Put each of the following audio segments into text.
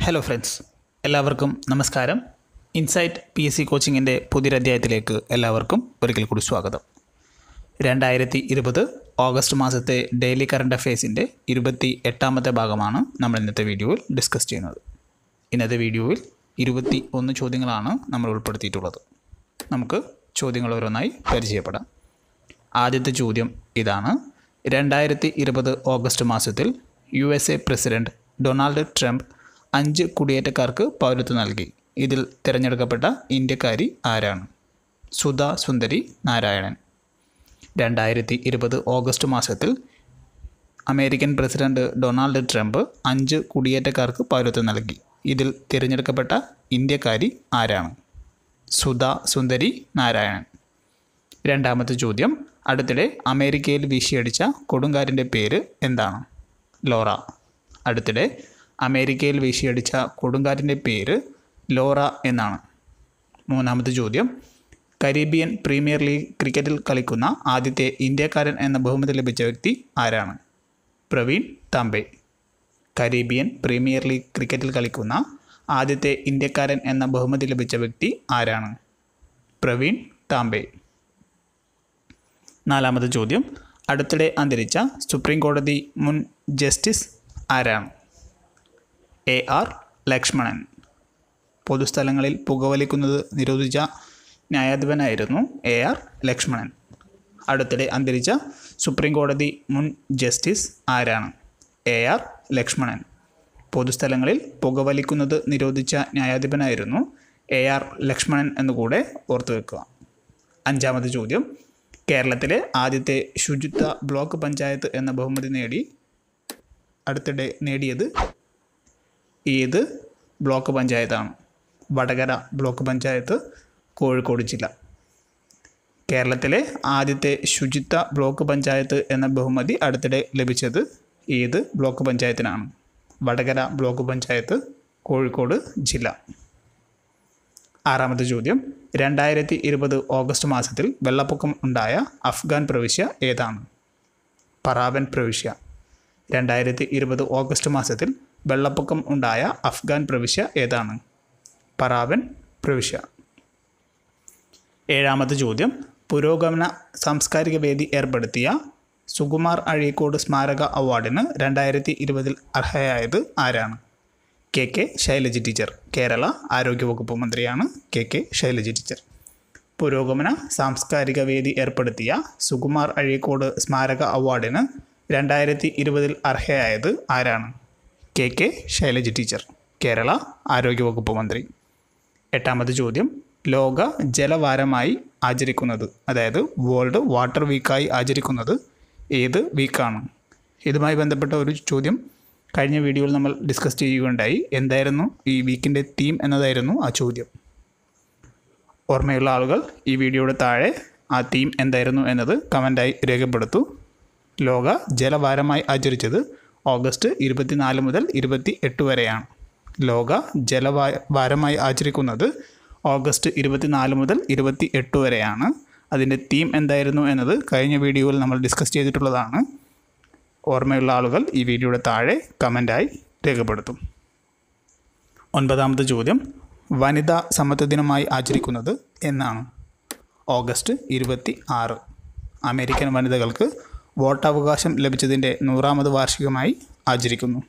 hello friends എല്ലാവർക്കും നമസ്കാരം insight P S C കോച്ചിങ്ങിൻ്റെ പുതിയൊരധ്യായത്തിലേക്ക് എല്ലാവർക്കും ഒരിക്കൽ കൂടി സ്വാഗതം രണ്ടായിരത്തി ഇരുപത് ഓഗസ്റ്റ് മാസത്തെ ഡെയിലി കറണ്ട് അഫയേഴ്സിൻ്റെ ഇരുപത്തി എട്ടാമത്തെ ഭാഗമാണ് നമ്മൾ ഇന്നത്തെ വീഡിയോയിൽ ഡിസ്കസ് ചെയ്യുന്നത് ഇന്നത്തെ വീഡിയോയിൽ ഇരുപത്തി ഒന്ന് ചോദ്യങ്ങളാണ് നമ്മൾ ഉൾപ്പെടുത്തിയിട്ടുള്ളത് നമുക്ക് ചോദ്യങ്ങൾ ഓരോന്നായി പരിചയപ്പെടാം ആദ്യത്തെ ചോദ്യം ഇതാണ് രണ്ടായിരത്തി ഇരുപത് ഓഗസ്റ്റ് മാസത്തിൽ U S A president Donald Trump അഞ്ച് കുടിയേറ്റക്കാർക്ക് പൗരത്വം നൽകി ഇതിൽ തിരഞ്ഞെടുക്കപ്പെട്ട ഇന്ത്യക്കാരി ആരാണ് സുധാ സുന്ദരി നാരായണൻ രണ്ടായിരത്തി ഇരുപത് ഓഗസ്റ്റ് മാസത്തിൽ അമേരിക്കൻ പ്രസിഡന്റ് ഡൊണാൾഡ് ട്രംപ് അഞ്ച് കുടിയേറ്റക്കാർക്ക് പൗരത്വം നൽകി ഇതിൽ തിരഞ്ഞെടുക്കപ്പെട്ട ഇന്ത്യക്കാരി ആരാണ് സുധാ സുന്ദരി നാരായണൻ രണ്ടാമത്തെ ചോദ്യം അടുത്തിടെ അമേരിക്കയിൽ വീശിയടിച്ച കൊടുങ്കാറ്റിൻ്റെ പേര് എന്താണ് ലോറ അടുത്തിടെ അമേരിക്കയിൽ വീശിയടിച്ച കൊടുങ്കാറ്റിൻ്റെ പേര് ലോറ എന്നാണ് മൂന്നാമത്തെ ചോദ്യം കരീബിയൻ പ്രീമിയർ ലീഗ് ക്രിക്കറ്റിൽ കളിക്കുന്ന ആദ്യത്തെ ഇന്ത്യക്കാരൻ എന്ന ബഹുമതി ലഭിച്ച വ്യക്തി ആരാണ് Praveen Tambe Caribbean premier league ക്രിക്കറ്റിൽ കളിക്കുന്ന ആദ്യത്തെ ഇന്ത്യക്കാരൻ എന്ന ബഹുമതി ലഭിച്ച വ്യക്തി ആരാണ് പ്രവീൺ താംബെ നാലാമത്തെ ചോദ്യം അടുത്തിടെ അന്തരിച്ച സുപ്രീം കോടതി മുൻ ജസ്റ്റിസ് ആരാണ് എ ആർ ലക്ഷ്മണൻ പൊതുസ്ഥലങ്ങളിൽ പുകവലിക്കുന്നത് നിരോധിച്ച ന്യായാധിപനായിരുന്നു എ ആർ ലക്ഷ്മണൻ അടുത്തിടെ അന്തരിച്ച സുപ്രീം കോടതി മുൻ ജസ്റ്റിസ് ആരാണ് എ ആർ ലക്ഷ്മണൻ പൊതുസ്ഥലങ്ങളിൽ പുകവലിക്കുന്നത് നിരോധിച്ച ന്യായാധിപനായിരുന്നു എ ആർ ലക്ഷ്മണൻ എന്നുകൂടെ ഓർത്തു വെക്കുക അഞ്ചാമത്തെ ചോദ്യം കേരളത്തിലെ ആദ്യത്തെ ശുചിത്വ ബ്ലോക്ക് പഞ്ചായത്ത് എന്ന ബഹുമതി നേടി അടുത്തിടെ നേടിയത് ഏത് ബ്ലോക്ക് പഞ്ചായത്താണ് വടകര ബ്ലോക്ക് പഞ്ചായത്ത് കോഴിക്കോട് ജില്ല കേരളത്തിലെ ആദ്യത്തെ ശുചിത്വ ബ്ലോക്ക് പഞ്ചായത്ത് എന്ന ബഹുമതി അടുത്തിടെ ലഭിച്ചത് ഏത് ബ്ലോക്ക് പഞ്ചായത്തിനാണ് വടകര ബ്ലോക്ക് പഞ്ചായത്ത് കോഴിക്കോട് ജില്ല ആറാമത്തെ ചോദ്യം രണ്ടായിരത്തി ഇരുപത് ഓഗസ്റ്റ് മാസത്തിൽ വെള്ളപ്പൊക്കം ഉണ്ടായ അഫ്ഗാൻ പ്രവിശ്യ ഏതാണ് പറാവൻ പ്രവിശ്യ രണ്ടായിരത്തി ഇരുപത് ഓഗസ്റ്റ് മാസത്തിൽ വെള്ളപ്പൊക്കം ഉണ്ടായ അഫ്ഗാൻ പ്രവിശ്യ ഏതാണ് പറാവൻ പ്രവിശ്യ ഏഴാമത്തെ ചോദ്യം പുരോഗമന സാംസ്കാരിക വേദി ഏർപ്പെടുത്തിയ സുകുമാർ അഴീക്കോട് സ്മാരക അവാർഡിന് രണ്ടായിരത്തി ഇരുപതിൽ അർഹയായത് ആരാണ് K K Shailaja teacher Kerala ആരോഗ്യവകുപ്പ് മന്ത്രിയാണ് കെ കെ ശൈലജ ടീച്ചർ പുരോഗമന സാംസ്കാരിക വേദി ഏർപ്പെടുത്തിയ സുകുമാർ അഴീക്കോട് സ്മാരക അവാർഡിന് രണ്ടായിരത്തി ഇരുപതിൽ അർഹയായത് ആരാണ് K K Shailaja teacher Kerala ആരോഗ്യവകുപ്പ് മന്ത്രി എട്ടാമത്തെ ചോദ്യം ലോക ജലവാരമായി ആചരിക്കുന്നത് അതായത് വേൾഡ് വാട്ടർ വീക്കായി ആചരിക്കുന്നത് ഏത് വീക്കാണ് ഇതുമായി ബന്ധപ്പെട്ട ഒരു ചോദ്യം കഴിഞ്ഞ വീഡിയോയിൽ നമ്മൾ ഡിസ്കസ് ചെയ്യുകയുണ്ടായി എന്തായിരുന്നു ഈ വീക്കിൻ്റെ തീം എന്നതായിരുന്നു ആ ചോദ്യം ഓർമ്മയുള്ള ആളുകൾ ഈ വീഡിയോയുടെ താഴെ ആ തീം എന്തായിരുന്നു എന്നത് കമൻ്റായി രേഖപ്പെടുത്തു ലോക ജലവാരമായി ആചരിച്ചത് ഓഗസ്റ്റ് ഇരുപത്തിനാല് മുതൽ ഇരുപത്തി എട്ട് വരെയാണ് ലോക ജലവാ വാരമായി ആചരിക്കുന്നത് ഓഗസ്റ്റ് ഇരുപത്തിനാല് മുതൽ ഇരുപത്തി എട്ട് വരെയാണ് അതിൻ്റെ തീം എന്തായിരുന്നു എന്നത് കഴിഞ്ഞ വീഡിയോയിൽ നമ്മൾ ഡിസ്കസ് ചെയ്തിട്ടുള്ളതാണ് ഓർമ്മയുള്ള ആളുകൾ ഈ വീഡിയോയുടെ താഴെ കമൻ്റായി രേഖപ്പെടുത്തും ഒൻപതാമത്തെ ചോദ്യം വനിതാ സമത്വ ദിനമായി ആചരിക്കുന്നത് എന്നാണ് ഓഗസ്റ്റ് ഇരുപത്തി ആറ് അമേരിക്കൻ വനിതകൾക്ക് വോട്ടവകാശം ലഭിച്ചതിൻ്റെ നൂറാമത് വാർഷികമായി ആചരിക്കുന്നു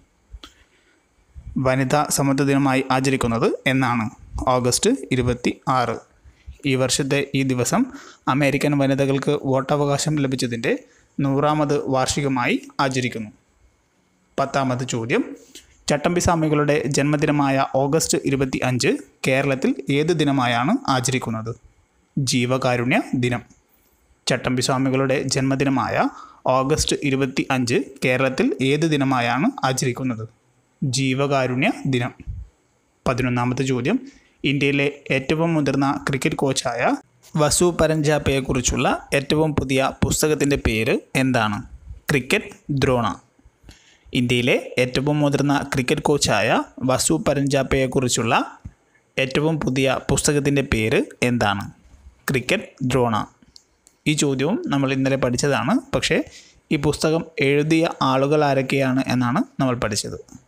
വനിതാ സമത്വ ദിനമായി ആചരിക്കുന്നത് എന്നാണ് ഓഗസ്റ്റ് ഇരുപത്തി ആറ് ഈ വർഷത്തെ ഈ ദിവസം അമേരിക്കൻ വനിതകൾക്ക് വോട്ടവകാശം ലഭിച്ചതിൻ്റെ നൂറാമത് വാർഷികമായി ആചരിക്കുന്നു പത്താമത് ചോദ്യം ചട്ടമ്പി സ്വാമികളുടെ ജന്മദിനമായ ഓഗസ്റ്റ് ഇരുപത്തി അഞ്ച് കേരളത്തിൽ ഏത് ദിനമായാണ് ആചരിക്കുന്നത് ജീവകാരുണ്യ ദിനം ചട്ടമ്പി സ്വാമികളുടെ ജന്മദിനമായ ഓഗസ്റ്റ് ഇരുപത്തി അഞ്ച് കേരളത്തിൽ ഏത് ദിനമായാണ് ആചരിക്കുന്നത് ജീവകാരുണ്യ ദിനം പതിനൊന്നാമത്തെ ചോദ്യം ഇന്ത്യയിലെ ഏറ്റവും മുതിർന്ന ക്രിക്കറ്റ് കോച്ചായ വസു പരഞ്ചാപ്പയെക്കുറിച്ചുള്ള ഏറ്റവും പുതിയ പുസ്തകത്തിൻ്റെ പേര് എന്താണ് ക്രിക്കറ്റ് ദ്രോണ ഇന്ത്യയിലെ ഏറ്റവും മുതിർന്ന ക്രിക്കറ്റ് കോച്ചായ വസു പരഞ്ചാപ്പയെക്കുറിച്ചുള്ള ഏറ്റവും പുതിയ പുസ്തകത്തിൻ്റെ പേര് എന്താണ് ക്രിക്കറ്റ് ദ്രോണ ഈ ചോദ്യവും നമ്മൾ ഇന്നലെ പഠിച്ചതാണ് പക്ഷേ ഈ പുസ്തകം എഴുതിയ ആളുകൾ ആരൊക്കെയാണ് എന്നാണ് നമ്മൾ പഠിച്ചത്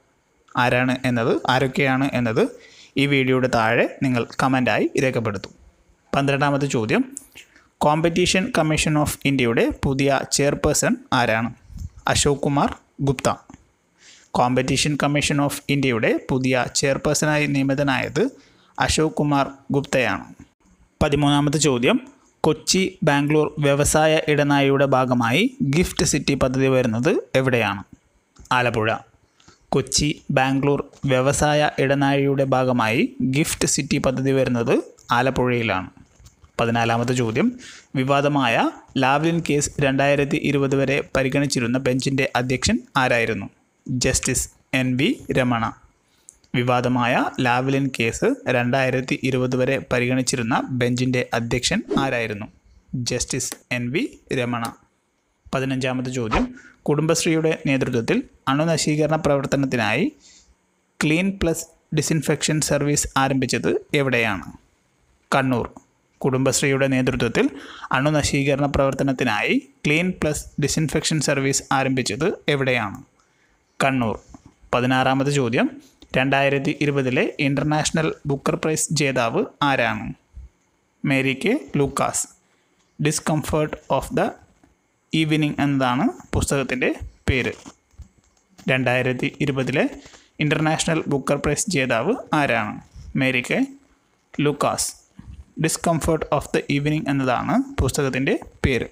ആരാണ് എന്നത് ആരൊക്കെയാണ് എന്നത് ഈ വീഡിയോയുടെ താഴെ നിങ്ങൾ കമൻ്റായി രേഖപ്പെടുത്തും പന്ത്രണ്ടാമത്തെ ചോദ്യം കോമ്പറ്റീഷൻ കമ്മീഷൻ ഓഫ് ഇന്ത്യയുടെ പുതിയ ചെയർപേഴ്സൺ ആരാണ് Ashok Kumar Gupta competition commission of ഇന്ത്യയുടെ പുതിയ ചെയർപേഴ്സണായി നിയമിതനായത് അശോക് കുമാർ ഗുപ്തയാണ് പതിമൂന്നാമത്തെ ചോദ്യം കൊച്ചി ബാംഗ്ലൂർ വ്യവസായ ഇടനാഴിയുടെ ഭാഗമായി ഗിഫ്റ്റ് സിറ്റി പദ്ധതി വരുന്നത് എവിടെയാണ് ആലപ്പുഴ കൊച്ചി ബാംഗ്ലൂർ വ്യവസായ ഇടനാഴിയുടെ ഭാഗമായി ഗിഫ്റ്റ് സിറ്റി പദ്ധതി വരുന്നത് ആലപ്പുഴയിലാണ് പതിനാലാമത്തെ ചോദ്യം വിവാദമായ ലാവ്ലിൻ കേസ് രണ്ടായിരത്തി ഇരുപത് വരെ പരിഗണിച്ചിരുന്ന ബെഞ്ചിൻ്റെ അധ്യക്ഷൻ ആരായിരുന്നു ജസ്റ്റിസ് എൻ വി രമണ വിവാദമായ ലാവ്ലിൻ കേസ് രണ്ടായിരത്തി ഇരുപത് വരെ പരിഗണിച്ചിരുന്ന ബെഞ്ചിൻ്റെ അധ്യക്ഷൻ ആരായിരുന്നു ജസ്റ്റിസ് എൻ വി രമണ പതിനഞ്ചാമത്തെ ചോദ്യം കുടുംബശ്രീയുടെ നേതൃത്വത്തിൽ അണുനശീകരണ പ്രവർത്തനത്തിനായി ക്ലീൻ പ്ലസ് ഡിസിൻഫെക്ഷൻ സർവീസ് ആരംഭിച്ചത് എവിടെയാണ് കണ്ണൂർ കുടുംബശ്രീയുടെ നേതൃത്വത്തിൽ അണുനശീകരണ പ്രവർത്തനത്തിനായി ക്ലീൻ പ്ലസ് ഡിസിൻഫെക്ഷൻ സർവീസ് ആരംഭിച്ചത് എവിടെയാണ് കണ്ണൂർ പതിനാറാമത് ചോദ്യം രണ്ടായിരത്തി ഇരുപതിലെ ഇൻ്റർനാഷണൽ ബുക്കർ പ്രൈസ് ജേതാവ് ആരാണ് Mary K Lucas discomfort of the evening എന്നതാണ് പുസ്തകത്തിൻ്റെ പേര് രണ്ടായിരത്തി ഇരുപതിലെ ഇൻ്റർനാഷണൽ ബുക്കർ പ്രൈസ് ജേതാവ് ആരാണ് Mary K Lucas discomfort of the evening എന്നതാണ് പുസ്തകത്തിൻ്റെ പേര്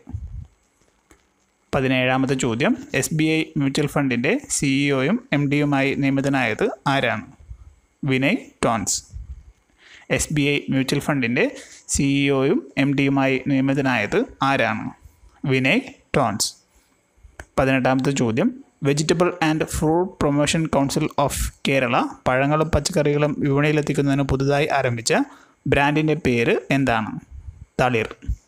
പതിനേഴാമത്തെ ചോദ്യം എസ് ബി ഐ മ്യൂച്വൽ ഫണ്ടിൻ്റെ സിഇഒയും എം ഡിയുമായി നിയമിതനായത് ആരാണ് Vinay Tonse S B I mutual ഫണ്ടിൻ്റെ സിഇഒയും എം ഡിയുമായി നിയമിതനായത് ആരാണ് വിനയ് ടോൺസ് പതിനെട്ടാമത്തെ ചോദ്യം vegetable and fruit promotion council of Kerala പഴങ്ങളും പച്ചക്കറികളും വിപണിയിലെത്തിക്കുന്നതിന് പുതുതായി ആരംഭിച്ച ബ്രാൻഡിൻ്റെ പേര് എന്താണ് Thalir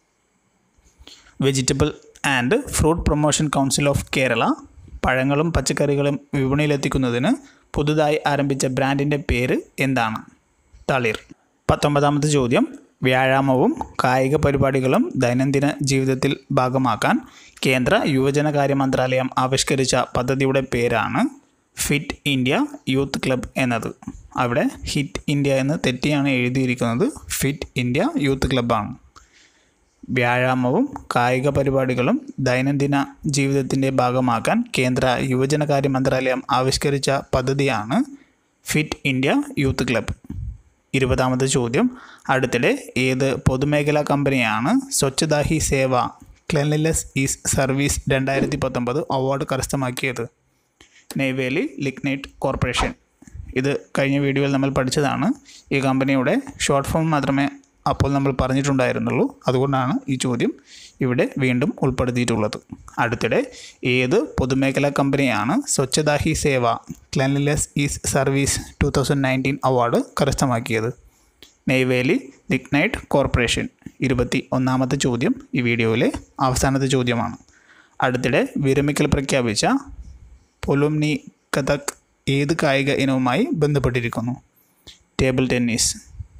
vegetable and fruit promotion council of Kerala പഴങ്ങളും പച്ചക്കറികളും വിപണിയിലെത്തിക്കുന്നതിന് പുതുതായി ആരംഭിച്ച ബ്രാൻഡിൻ്റെ പേര് എന്താണ് തളിർ പത്തൊമ്പതാമത്തെ ചോദ്യം വ്യായാമവും കായിക പരിപാടികളും ദൈനംദിന ജീവിതത്തിൽ ഭാഗമാക്കാൻ കേന്ദ്ര യുവജനകാര്യ മന്ത്രാലയം ആവിഷ്കരിച്ച പദ്ധതിയുടെ പേരാണ് ഫിറ്റ് ഇന്ത്യ യൂത്ത് ക്ലബ് എന്നത് അവിടെ ഹിറ്റ് ഇന്ത്യ എന്ന് തെറ്റിയാണ് എഴുതിയിരിക്കുന്നത് ഫിറ്റ് ഇന്ത്യ യൂത്ത് ക്ലബ്ബാണ് വ്യായാമവും കായിക പരിപാടികളും ദൈനംദിന ജീവിതത്തിൻ്റെ ഭാഗമാക്കാൻ കേന്ദ്ര യുവജനകാര്യ മന്ത്രാലയം ആവിഷ്കരിച്ച പദ്ധതിയാണ് ഫിറ്റ് ഇന്ത്യ യൂത്ത് ക്ലബ്ബ് ഇരുപതാമത്തെ ചോദ്യം അടുത്തിടെ ഏത് പൊതുമേഖലാ കമ്പനിയാണ് Swachhata Hi Seva cleanliness is service രണ്ടായിരത്തി പത്തൊമ്പത് അവാർഡ് കരസ്ഥമാക്കിയത് നെയ്വേലി ലിഗ്നൈറ്റ് കോർപ്പറേഷൻ ഇത് കഴിഞ്ഞ വീഡിയോയിൽ നമ്മൾ പഠിച്ചതാണ് ഈ കമ്പനിയുടെ ഷോർട്ട് ഫോം മാത്രമേ അപ്പോൾ നമ്മൾ പറഞ്ഞിട്ടുണ്ടായിരുന്നുള്ളൂ അതുകൊണ്ടാണ് ഈ ചോദ്യം ഇവിടെ വീണ്ടും ഉൾപ്പെടുത്തിയിട്ടുള്ളത് അടുത്തിടെ ഏത് പൊതുമേഖലാ കമ്പനിയാണ് Swachhata Hi Seva cleanliness is service two thousand nineteen award കരസ്ഥമാക്കിയത് നെയ്വേലി ലിഗ്നൈറ്റ് കോർപ്പറേഷൻ ഇരുപത്തി ഒന്നാമത്തെ ചോദ്യം ഈ വീഡിയോയിലെ അവസാനത്തെ ചോദ്യമാണ് അടുത്തിടെ വിരമിക്കൽ പ്രഖ്യാപിച്ച പൊലുംനി കഥക് ഏത് കായിക ഇനവുമായി ബന്ധപ്പെട്ടിരിക്കുന്നു ടേബിൾ ടെന്നീസ്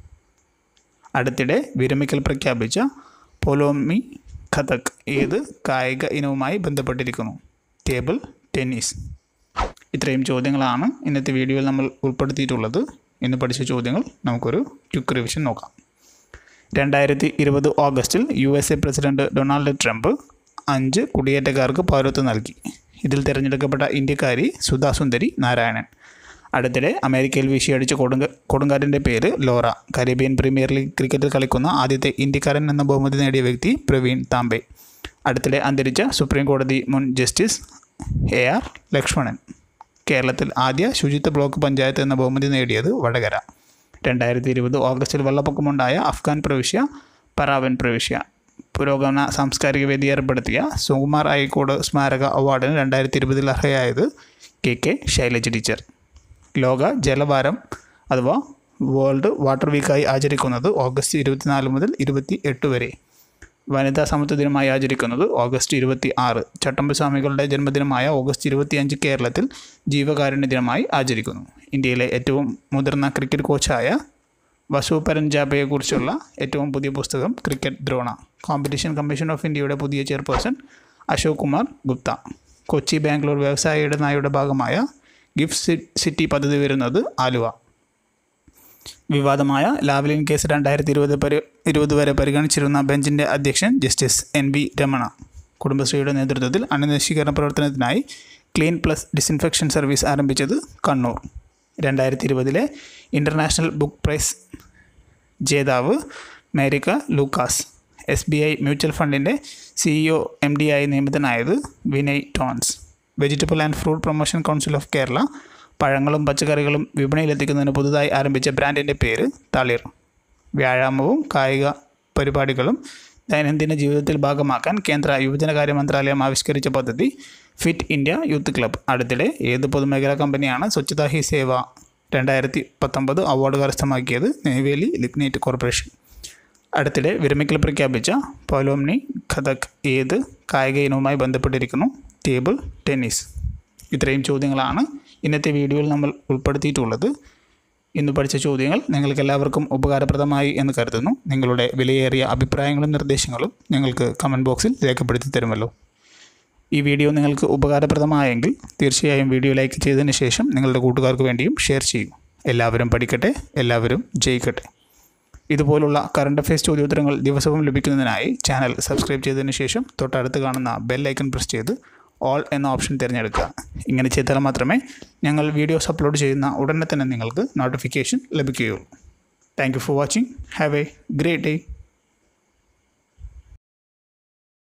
അടുത്തിടെ വിരമിക്കൽ പ്രഖ്യാപിച്ച പൊലോമി കഥക് ഏത് കായിക ഇനവുമായി ബന്ധപ്പെട്ടിരിക്കുന്നു ടേബിൾ ടെന്നീസ് ഇത്രയും ചോദ്യങ്ങളാണ് ഇന്നത്തെ വീഡിയോയിൽ നമ്മൾ ഉൾപ്പെടുത്തിയിട്ടുള്ളത് ഇന്ന് പഠിച്ച ചോദ്യങ്ങൾ നമുക്കൊരു ക്വിക്ക് റിവിഷൻ നോക്കാം രണ്ടായിരത്തി ഇരുപത് ഓഗസ്റ്റിൽ U S A president Donald Trump അഞ്ച് കുടിയേറ്റക്കാർക്ക് പൗരത്വം നൽകി ഇതിൽ തിരഞ്ഞെടുക്കപ്പെട്ട ഇന്ത്യക്കാരി സുധാസുന്ദരി നാരായണൻ അടുത്തിടെ അമേരിക്കയിൽ വീശിയടിച്ച കൊടുങ്ക കൊടുങ്കാറ്റിൻ്റെ പേര് ലോറ കരീബിയൻ പ്രീമിയർ ലീഗ് ക്രിക്കറ്റിൽ കളിക്കുന്ന ആദ്യത്തെ ഇന്ത്യക്കാരൻ എന്ന ബഹുമതി നേടിയ വ്യക്തി പ്രവീൺ താംബെ അടുത്തിടെ അന്തരിച്ച സുപ്രീം കോടതി മുൻ ജസ്റ്റിസ് എ ആർ ലക്ഷ്മണൻ കേരളത്തിൽ ആദ്യ ശുചിത്വ ബ്ലോക്ക് പഞ്ചായത്ത് എന്ന ബഹുമതി നേടിയത് വടകര രണ്ടായിരത്തി ഇരുപത് ഓഗസ്റ്റിൽ വെള്ളപ്പൊക്കമുണ്ടായ അഫ്ഗാൻ പ്രവിശ്യ പറാവൻ പ്രവിശ്യ പുരോഗമന സാംസ്കാരിക വേദി ഏർപ്പെടുത്തിയ സുകുമാർ അയ്യക്കോട് സ്മാരക അവാർഡിന് രണ്ടായിരത്തി ഇരുപതിൽ അർഹയായത് കെ കെ ശൈലജ ടീച്ചർ ലോക ജലവാരം അഥവാ വേൾഡ് വാട്ടർ വീക്കായി ആചരിക്കുന്നത് ഓഗസ്റ്റ് ഇരുപത്തിനാല് മുതൽ ഇരുപത്തി എട്ട് വരെ വനിതാ സമത്വ ദിനമായി ആചരിക്കുന്നത് ഓഗസ്റ്റ് ഇരുപത്തി ആറ് ചട്ടമ്പിസ്വാമികളുടെ ജന്മദിനമായ ഓഗസ്റ്റ് ഇരുപത്തിയഞ്ച് കേരളത്തിൽ ജീവകാരുണ്യ ദിനമായി ആചരിക്കുന്നു ഇന്ത്യയിലെ ഏറ്റവും മുതിർന്ന ക്രിക്കറ്റ് കോച്ചായ വസു പരൻജാബയെക്കുറിച്ചുള്ള ഏറ്റവും പുതിയ പുസ്തകം cricket Drona competition commission of ഇന്ത്യയുടെ പുതിയ ചെയർപേഴ്സൺ അശോക് കുമാർ ഗുപ്ത കൊച്ചി ബാംഗ്ലൂർ വ്യവസായ ഇടനാഴിയുടെ ഭാഗമായ ഗിഫ്റ്റ് സിറ്റി പദ്ധതി വരുന്നത് ആലുവ വിവാദമായ ലാവ്ലിൻ കേസ് രണ്ടായിരത്തി ഇരുപത് പരി ഇരുപത് വരെ പരിഗണിച്ചിരുന്ന ബെഞ്ചിൻ്റെ അധ്യക്ഷൻ ജസ്റ്റിസ് എൻ ബി രമണ കുടുംബശ്രീയുടെ നേതൃത്വത്തിൽ അണുനശീകരണ പ്രവർത്തനത്തിനായി ക്ലീൻ പ്ലസ് ഡിസിൻഫെക്ഷൻ സർവീസ് ആരംഭിച്ചത് കണ്ണൂർ രണ്ടായിരത്തി ഇരുപതിലെ ഇൻ്റർനാഷണൽ ബുക്ക് പ്രൈസ് ജേതാവ് Marieke Lucas S B I mutual ഫണ്ടിൻ്റെ സിഇഒ എം ഡി ആയി നിയമിതനായത് Vinay Tonse vegetable and fruit promotion council of Kerala പഴങ്ങളും പച്ചക്കറികളും വിപണിയിലെത്തിക്കുന്നതിന് പുതുതായി ആരംഭിച്ച ബ്രാൻഡിൻ്റെ പേര് തളിർ വ്യായാമവും കായിക പരിപാടികളും ദൈനംദിന ജീവിതത്തിൽ ഭാഗമാക്കാൻ കേന്ദ്ര യുവജനകാര്യ മന്ത്രാലയം ആവിഷ്കരിച്ച പദ്ധതി ഫിറ്റ് ഇന്ത്യ യൂത്ത് ക്ലബ് അടുത്തിടെ ഏത് പൊതുമേഖലാ കമ്പനിയാണ് സ്വച്ഛതാ ഹി സേവ രണ്ടായിരത്തി പത്തൊമ്പത് അവാർഡ് കരസ്ഥമാക്കിയത് നെയ്വേലി ലിഗ്നൈറ്റ് കോർപ്പറേഷൻ അടുത്തിടെ വിരമിക്കൽ പ്രഖ്യാപിച്ച പോലോംനി ഖതക് ഏത് കായിക ഇനവുമായി ബന്ധപ്പെട്ടിരിക്കുന്നു ടേബിൾ ടെന്നീസ് ഇത്രയും ചോദ്യങ്ങളാണ് ഇന്നത്തെ വീഡിയോയിൽ നമ്മൾ ഉൾപ്പെടുത്തിയിട്ടുള്ളത് ഇന്ന് പഠിച്ച ചോദ്യങ്ങൾ നിങ്ങൾക്ക് എല്ലാവർക്കും ഉപകാരപ്രദമായി എന്ന് കരുതുന്നു നിങ്ങളുടെ വിലയേറിയ അഭിപ്രായങ്ങളും നിർദ്ദേശങ്ങളും ഞങ്ങൾക്ക് കമൻറ്റ് ബോക്സിൽ രേഖപ്പെടുത്തി തരുമല്ലോ ഈ വീഡിയോ നിങ്ങൾക്ക് ഉപകാരപ്രദമായെങ്കിൽ തീർച്ചയായും വീഡിയോ ലൈക്ക് ചെയ്തതിന് ശേഷം നിങ്ങളുടെ കൂട്ടുകാർക്ക് വേണ്ടിയും ഷെയർ ചെയ്യും എല്ലാവരും പഠിക്കട്ടെ എല്ലാവരും ജയിക്കട്ടെ ഇതുപോലുള്ള കറണ്ട് അഫയേഴ്സ് ചോദ്യോത്തരങ്ങൾ ദിവസവും ലഭിക്കുന്നതിനായി ചാനൽ സബ്സ്ക്രൈബ് ചെയ്തതിന് ശേഷം തൊട്ടടുത്ത് കാണുന്ന ബെൽ ഐക്കൺ പ്രസ് ചെയ്ത് ഓൾ എന്ന ഓപ്ഷൻ തിരഞ്ഞെടുക്കുക ഇങ്ങനെ ചെയ്താൽ മാത്രമേ ഞങ്ങൾ വീഡിയോസ് അപ്ലോഡ് ചെയ്യുന്ന ഉടനെ തന്നെ നിങ്ങൾക്ക് നോട്ടിഫിക്കേഷൻ ലഭിക്കുകയുള്ളൂ thank you for watching have a great day